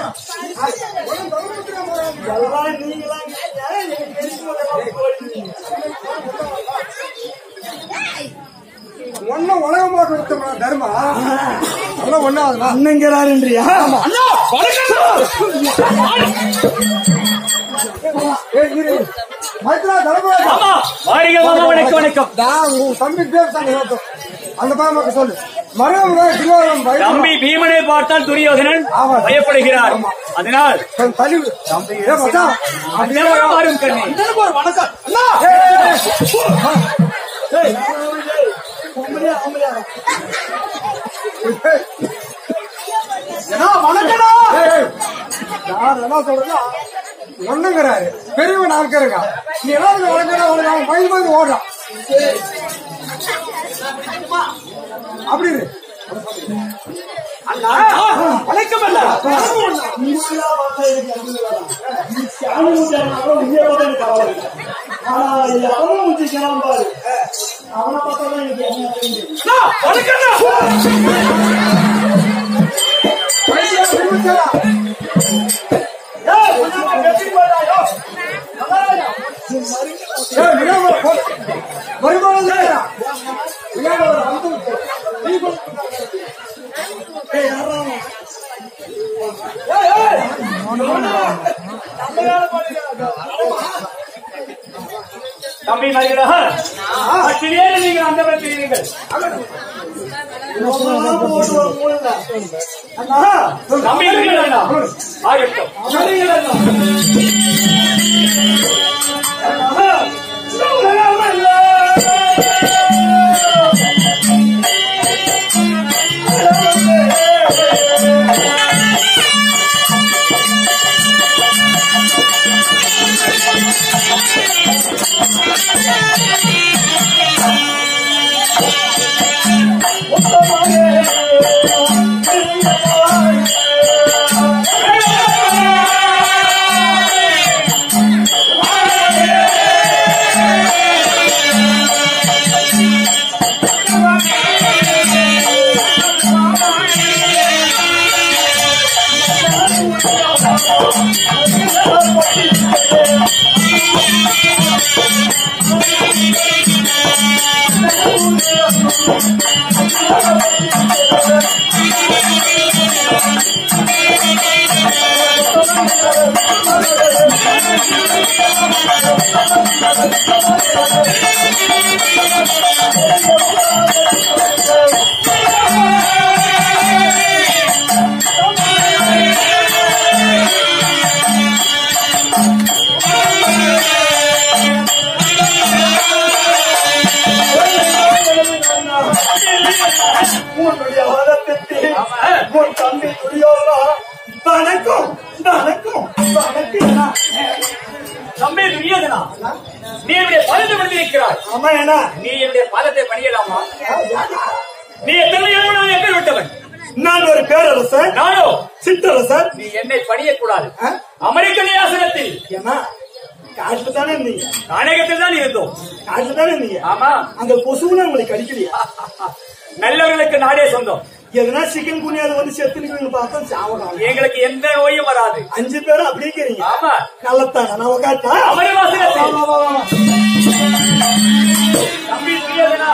எல்லாம் நீங்களா கேட்டா எனக்கு தெரிஞ்சதெல்லாம் போயிடுவீங்க. ஒன்னும் உலகம் போட்டு விட்டோம்னா தர்மா அதெல்லாம் ஒண்ணும் ஆகுதா அண்ணங்கிறாருன்றியா ஏய், இரு. மைத்ரா, தர்மராஜா. ஆமா வாரிக மாமா வணக்கம் வணக்கம் நான் உன் தம்பி பேர் தான் கேட்டோம். அந்த பாமக்க சொல்லு மருமகன் திருவாரூரம் பயிர் தம்பி பீமனை பார்த்தால் துரியோதனன் ஆமா. பயப்படுகிறார் அதனால் தள்ளி விடு. ஏய், மச்சான். அப்படியே வரும் கண்ணே வணக்கம் அண்ணா ஏய், ஆம்பளையா, ஆம்பளையா. அண்ணா, வணக்கம்ண்ணா. ஏய், ஏய். யார் என்ன சொல்றா ஒண்ணுங்கிறாரு பெரியவன் நாற்கருங்க நீ எல்லாரும் வளர்க்கிற அவனுக்கு அவன் பயிர் பயிர் ஓடுறான் அப்படி இரு. அண்ணா, வணக்கம் அண்ணா. நீங்களா பார்த்தா எனக்கு அண்ணன் சாமி ஊட்டாருனாலும் உயிரை பார்த்தா எனக்கு கவலை இல்லை. ஆனா, எவன் ஊத்திக்கிறான் பாரு. அவனை பார்த்தாதான் எனக்கு என்ன தெரியுது. அண்ணா, வணக்கம் அண்ணா. பைத்தியா, திரும்பிச்சா. ஏய், கொஞ்சமா பேசிட்டு போயிடாயோ. நல்லா ஏய், விடாம போ. மருமகன் இல்லையா? விடாம ஒரு அமுத்து விட்டு. நீ கொண்டு வா. ஏய், யாரா அவன்? ஏய், ஏய், நம்ம வேலை பண்ணிக்கிறாங்க. தம்பி மரியாதை பட்டினியே நீங்கள் அந்த இருக்கிறீர்கள் நம்மளாம் போட்டு ஒரு மூலையில. அண்ணா, தம்பி இருக்கிறார்களா? ஆகட்டும் சரிங்களா? அண்ணா, சுகமில்லை. உன்னுடைய வாதத்திற்கு உன் தம்பி துரியோதனா வணக்கம் வணக்கம் வணக்கம் தம்பி துரியோதனா நீ என்னுடைய பாதத்தை பணிந்திருக்கிறாய் ஆமா ஏன்னா நீ என்னுடைய பாதத்தை பணியலாமா நீ எத்தனை எவ்வளவு எங்கள் விட்டவன் நான் ஒரு பேரரசர் நானோ சிற்றரசர் நீ என்னை பணியக்கூடாது ஆ? அமெரிக்க நியாசனத்தில் ஏன்னா காட்டுல தானே இருந்தீங்க நாடகத்தில் தான் இருந்தோம் காட்டுல தானே இருந்தீங்க ஆமா அந்த கொசுவுல உங்களுக்கு கடிக்கலையா நல்லவர்களுக்கு நாடே சொந்தம் எதனா சிக்கன் குனியாவது வந்து செத்துன்னு பார்த்தா சாவகம் எங்களுக்கு எந்த நோயும் வராது அஞ்சு பேரும் அப்படியே இருக்கிறீங்க ஆமா கள்ளத்தாங்க நான் காட்டா அமர வாசனத்தில் தம்பி துரியோதனா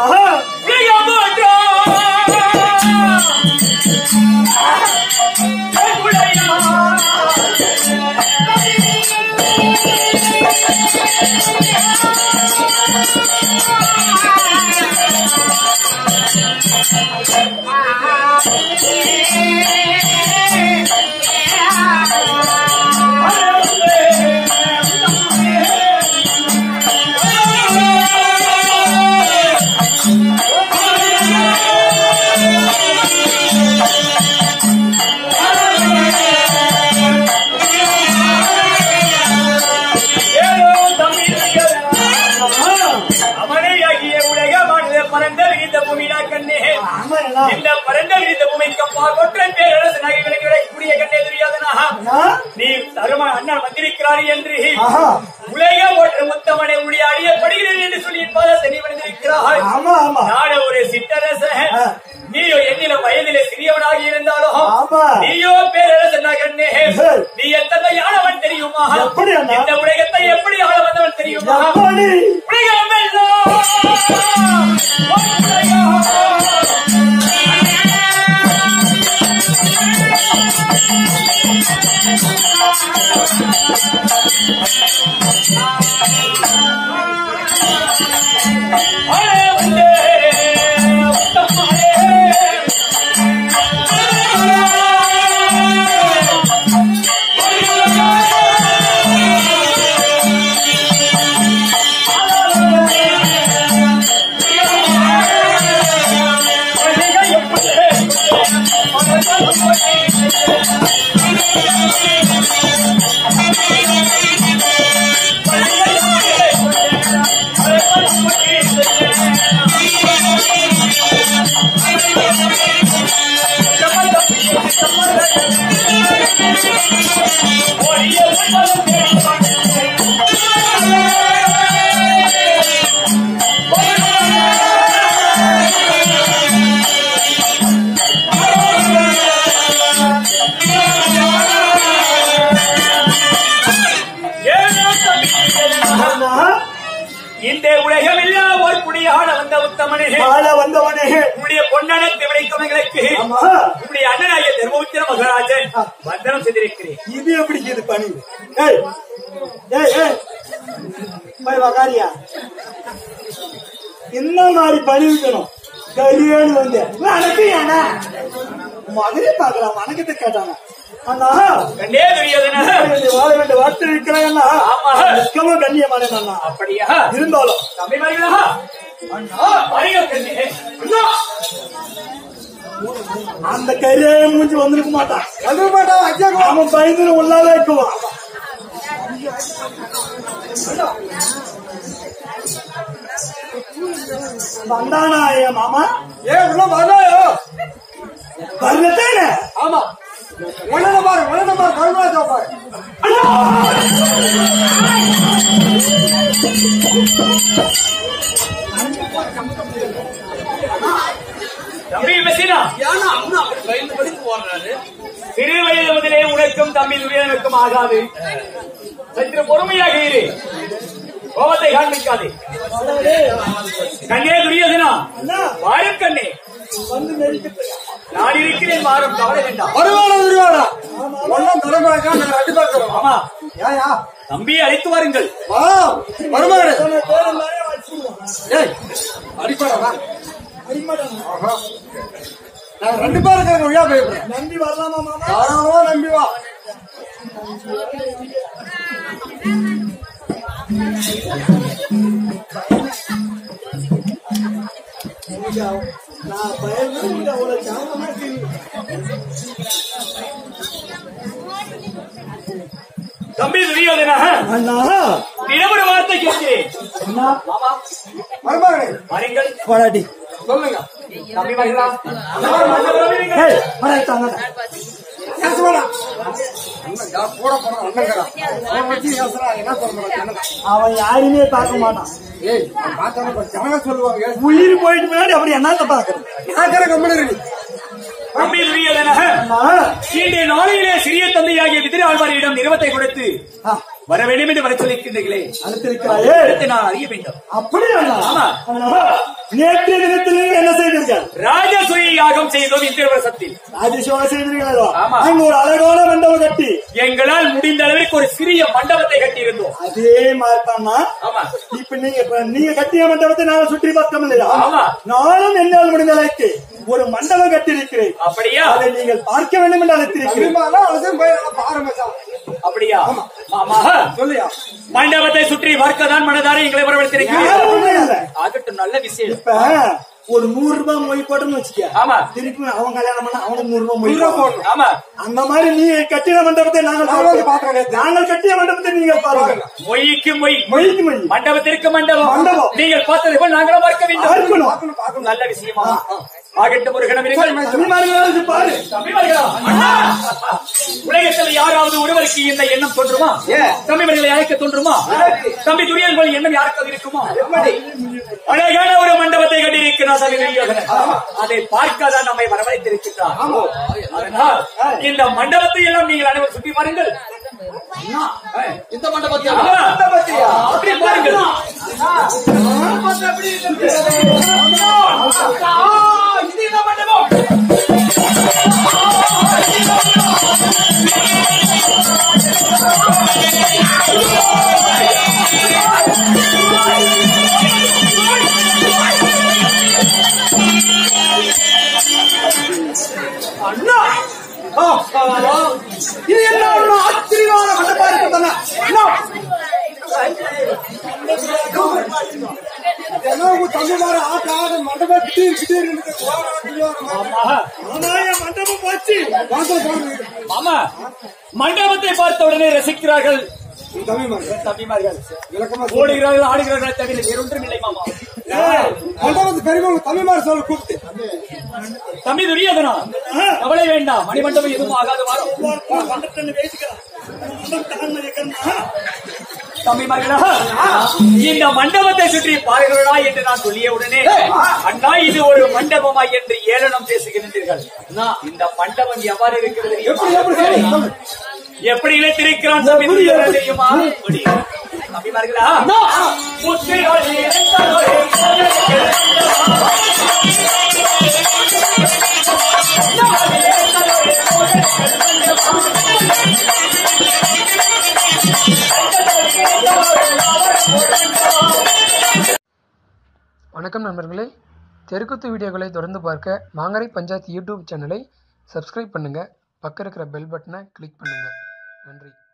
அவனையாகிய உலகமானது பரந்த விரிந்த பூமிடா கண்ணே ஆமா ஏன்னா இந்த பரந்த விரிந்த பூமிக்கு அப்பா கொற்ற பேரரசு பேரரசனாகி விலகி விடக்கூடிய கண்ணே தெரியாதனா அண்ணா, நீ தரும அண்ணன் வந்திருக்கிறார் என்று ஆஹா. உலக போற்ற முத்தமனை உடைய அடியப்படுகிறேன் என்று சொல்லி பாதத்தை நீ வந்திருக்கிறாய் ஆமா ஆமா நாட ஒரு சிற்றரசன் ஆ. நீயோ என்னில வயதிலே சிறியவனாக இருந்தாலும் ஆமா. நீயோ பேரரசனா கண்ணே சரி. நீ எத்தனை ஆளவன் தெரியுமா எப்படி அண்ணா? இந்த உலகத்தை எப்படி ஆள வந்தவன் தெரியுமா எப்படி உலகமெல்லாம் ஒன்றையாக அழே வந்தே உத்தமனே. அண்ணா, இந்த உலகம் எல்லாம் ஒரு குடியான வந்த உத்தமனே ஆள வந்தவனே உன்னுடைய பொன்னன திவடைக்கும் எங்களுக்கு ஆமா உன்னுடைய அண்ணனாகிய தர்மபுத்திர மகராஜன் வந்தனம் செய்திருக்கிறேன் இது எப்படி இது பணி ஏய் ஏய் ஏய் போய் வகாரியா என்ன மாதிரி பணி வைக்கணும் கரியேன்னு வந்து வணக்கம் அண்ணா மதுரை பாக்கலாம் வணக்கத்தை கேட்டாங்க அண்ணா கண்டே தெரியாதுன்னா வேண்டிய வாழ வேண்டிய வார்த்தை இருக்கிறாங்க ஆமா. மிகவும் கண்ணியமான அண்ணா அப்படியா இருந்தாலும் தம்பி மகளா அண்ணா மணிகள் கண்ணே அண்ணா அந்த கரியே மூஞ்சி வந்திருக்க மாட்டான் வந்துட மாட்டான் அஜா அவன் பயந்து உள்ளாவே இருக்குவான் வந்தானா என் மாமா ஏ உள்ள வராயோ வரலத்தானே ஆமா உடனே பாரு உடனே பாரு கருணாஜா பாரு தம்பி மெசினா சிறு வயது முதலே உனக்கும் தம்பி துரியனுக்கும் ஆகாது சற்று பொறுமையாக இரு கோபத்தை காண்பிக்காதே கண்ணே துரியதனா அண்ணா வாரும் கண்ணே வந்து நெருக்கிட்டு நான் இருக்கிறேன் வாரும் கவலை வேண்டாம் வருவாடா வருவாடா ஒன்னும் தலைமுறைக்கா நாங்க ரெண்டு பேர் இருக்கிறோம் ஆமா ஏயா தம்பியை அழைத்து வாருங்கள் வா வருமாடு சொன்ன பேரு மாதிரியே வச்சுக்குவான் ஏய் அடிப்பாடா அடிமாட்டான் ஆஹா நாங்க ரெண்டு பேர் இருக்கிறோம் ஐயா பயப்படுறேன் நம்பி வரலாமா மாமா தாராளமா நம்பி வா நான் பயந்து அவ்வளவு சாந்தமா இருக்கீங்க தம்பி துரியோதனா அண்ணா தினமொரு வார்த்தை கேட்கிறேன் அண்ணா ஆமா வருமாடு வாருங்கள் போராடி சொல்லுங்க தம்பி மகளா ஏய் வராட்டாங்க பேசுவாடா அண்ணன் யார் கூட போறான் அண்ணங்கிறான் அவன் வச்சு பேசுறா என்ன சொல்றான் அவன் யாருமே பார்க்க மாட்டான் ஏய் அவன் பார்த்தாலும் கொஞ்சம் ஜனங்க சொல்லுவாங்க உயிர் போயிட்டு முன்னாடி அப்படி என்னத்த பாக்குறது யாக்கிற கம்பெனி இருக்கு தம்பி துரியோதனா அண்ணா இன்றைய நாளிலே சிறிய தந்தையாகிய விதிர ஆழ்வாரியிடம் நிறுவத்தை கொடுத்து ஆ, வர வேண்டும் என்று வர சொல்லியிருக்கின்றீர்களே அனுப்பியிருக்கிறாயே அடுத்து நான் அறிய வேண்டும் அப்படி அண்ணா ஆமா. அண்ணா, நேற்றைய தினத்தில் நீங்கள் என்ன செய்தீர்கள் ராஜசுரி யாகம் செய்தோம் இந்த வருஷத்தில் ராஜேஸ்வர செய்தீர்களோ ஆமா. அங்க ஒரு அழகான மண்டபம் கட்டி எங்களால் முடிந்த அளவிற்கு ஒரு சிறிய மண்டபத்தை கட்டி இருந்தோம் அதே மாதிரி தானா ஆமா இப்ப நீங்க இப்ப நீங்க கட்டிய மண்டபத்தை நான் சுற்றி பார்த்தோம் இல்லையா ஆமா. நானும் என்னால் முடிந்த அளவுக்கு ஒரு மண்டபம் கட்டியிருக்கிறேன் அப்படியா அதை நீங்கள் பார்க்க வேண்டும் என்று அழைத்திருக்கிறேன் சினிமாலாம் அவசியம் போய் நல்லா பாரு மச்சான் அப்படியா ஆமா சொல்லியா மண்டபத்தை சுற்றி பார்க்கதான் மனதார எங்களை வரவழைத்திருக்கிறீர்கள் யாருமே இல்லை. ஆகட்டும் நல்ல விஷயம் இப்ப ஒரு நூறு ரூபாய் மொய் போட்டோம்னு வச்சுக்க ஆமா திருப்பி அவன் கல்யாணம் பண்ண அவனுக்கு நூறு ரூபாய் மொய் நூறு ரூபாய் போடணும். ஆமா அந்த மாதிரி நீ கட்டின மண்டபத்தை நாங்கள் நான் வந்து பார்க்கிறேன். நாங்கள் கட்டிய மண்டபத்தை நீங்கள் பாருங்கள் மொய்க்கு மொய் மொய்க்கு மொய் மண்டபத்திற்கு மண்டபம் மண்டபம். நீங்கள் பார்த்தது போல் நாங்களும் பார்க்க வேண்டும் பார்க்கணும் பார்க்கணும் பார்க்கணும் நல்ல விஷயமா ஆகட்டும் ஒரு கணம் இருங்கள். தம்பிமார்களாவது பாரு தம்பிமார்களா? அண்ணா! உலகத்தில் யாராவது ஒருவருக்கு இந்த எண்ணம் தோன்றுமா தம்பிமார்களை அழைக்க தோன்றுமா தம்பி துரியன் போல் எண்ணம் யாருக்காவது இருக்குமா அழகான ஒரு மண்டபத்தை கட்டியிருக்கிறார் தம்பி துரியோதனன். அதை பார்க்காதான் நம்மை வரவழைத்திருக்கிறார் அதனால் இந்த மண்டபத்தை எல்லாம் நீங்கள் அனைவரும் சுற்றி பாருங்கள் இந்த மண்டபத்தில் ஆமா. அப்படி பாருங்கள் இது இந்த மண்டபம் அண்ணா ஆ, ஆ, ஆ. இது என்ன ஒரு ஆச்சரியமான மண்டபா இருக்குதுண்ணா அண்ணா ஏன்னா உங்க தம்பி மாதிரி ஆட்ட ஆட மண்டபம் திடீர் திடீர்னு ஆனா என் மண்டபம் போச்சு ஆமா மண்டபத்தை பார்த்த உடனே ரசிக்கிறார்கள் தம்பி மாதிரி தம்பிமார்கள் விளக்கமா ஓடுகிறார்கள் ஆடுகிறார்கள் தவிர வேறொன்றும் இல்லை மாமா மண்டபத்து பெரியவங்க தம்பி மாதிரி சொல்ல கூப்பிட்டு தம்பி துரியோதனா கவலை வேண்டாம் மணிமண்டபம் எதுவும் ஆகாது வரும் மண்டபத்தில் பேசிக்கலாம் மண்டபத்தான் இருக்கிறேன்னா தம்பிமார்களா இந்த மண்டபத்தை சுற்றி பாருங்களா என்று நான் சொல்லிய உடனே அண்ணா இது ஒரு மண்டபமா என்று ஏளனம் பேசுகின்றீர்கள் இந்த மண்டபம் எவ்வாறு இருக்கிறது தெரியுமா? எப்படி இழைத்திருக்கிறான் தம்பி துரியோதனன் தெரியுமா தம்பிமார்களா முத்திரை இழைத்தவரே, வணக்கம் நண்பர்களே தெருக்குத்து வீடியோக்களை தொடர்ந்து பார்க்க மாங்கரை பஞ்சாயத்து யூடியூப் சேனலை சப்ஸ்கிரைப் பண்ணுங்கள் பக்கம் இருக்கிற பெல் பட்டனை கிளிக் பண்ணுங்கள் நன்றி